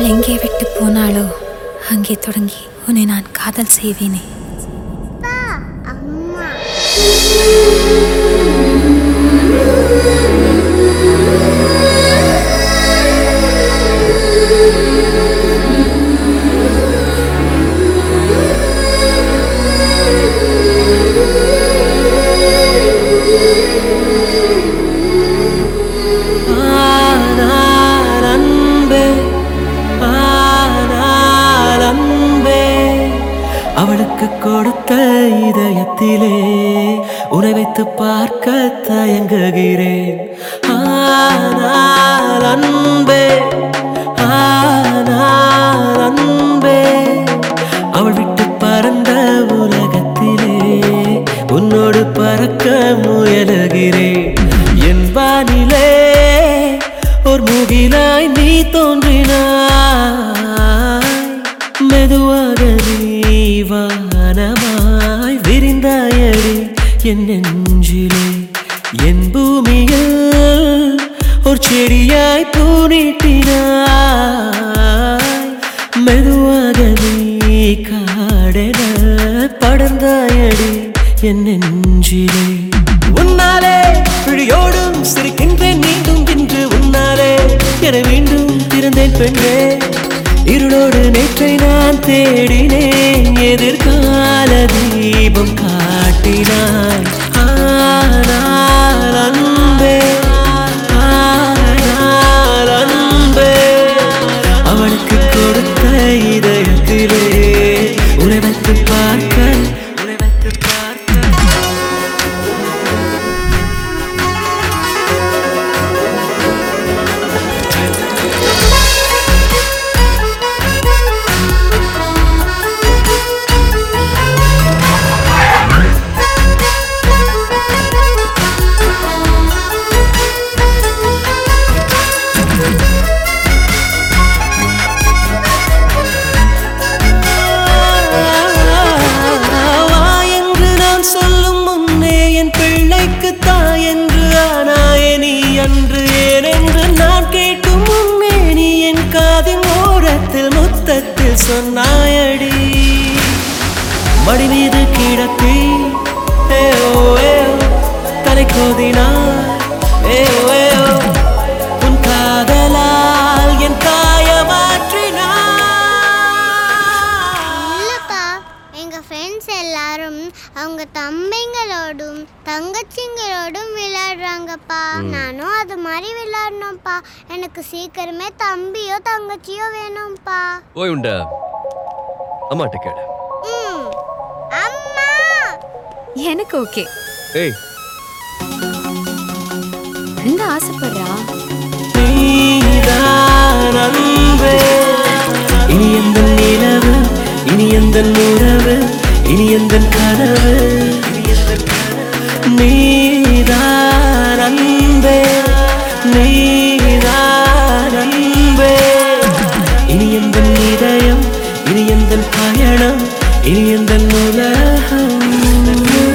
அவள் எங்கே விட்டு போனாளோ அங்கே தொடங்கி உன்னை நான் காதல் செய்வேனே அப்பா அம்மா ஆனால் அன்பே ஆனால் அன்பே அவளுக்கு கொடுத்த இதயத்திலே உன்னை வைத்து பார்க்க தயங்குகிறேன் ஆனால் அன்பே ஆனால் அன்பே அவள் விட்டு பறந்த உலகத்திலே உன்னோடு பறக்க முயலுகிறேன் என் வானிலே ஒரு முகிலாய் நீ தோன்றினாய் மெதுவாக நீ வானமாய் விரிந்தாயடி என் நெஞ்சிலே என் பூமியில் ஒரு செடியாய் பூனிட்டினாய் மெதுவாக நீ காடென படர்ந்தாயடி என் நெஞ்சிலே உன்னாலே விழியோடும் சிரிக்கின்றேன் மீண்டும் இன்று உன்னாலே என மீண்டும் திறந்தேன் பெண்ணே இருளோடு நேற்றை நான் தேடினேன் எதிர்கால தீபம் காட்டினாய் ஆனால் அன்பே ஆனால் அன்பே அவளுக்கு கொடுத்த இதயத்திலே உன்னை வைத்து பார்க்க உன்னை வைத்து பார்க்க வா என்று நான் சொல்லும் முன்னே என் பிள்ளைக்கு தாய் என்று ஆனாயே நீ அன்று ஏன் என்று நான் கேட்கும் முன்னே நீ என் காதின் ஓரத்தில் முத்தத்தில் சொன்னாயடி மடி மீது கிடத்தி ஏயோ ஏயோ தலை கோதினாய் ஏயோ ஏயோ உன் காதலால் என் காய மாற்றினாய் இல்லப்பா எங்க ஃப்ரெண்ட்ஸ் எல்லாரும் அவங்க தம்பிங்களோடும் தங்கச்சிங்களோடும் விளையாடுறாங்கப்பா நானும் அது மாதிரி விளையாடணும்ப்பா எனக்கு சீக்கிரமே தம்பியோ தங்கச்சியோ வேணும்ப்பா ஓய் உண்டா அம்மாட்ட கேளு ம் அம்மா எனக்கு ஓகே ஏய் எங்க ஆசைப்படுறா நீதான் அன்பே. இனி எந்த நிலவு இனி எந்த உறவு இனி எந்த கனவு நீதான் அன்பே நீதான் அன்பே இனி எந்த இதயம் இனி எந்த பயணம் இனி எந்த உலகம்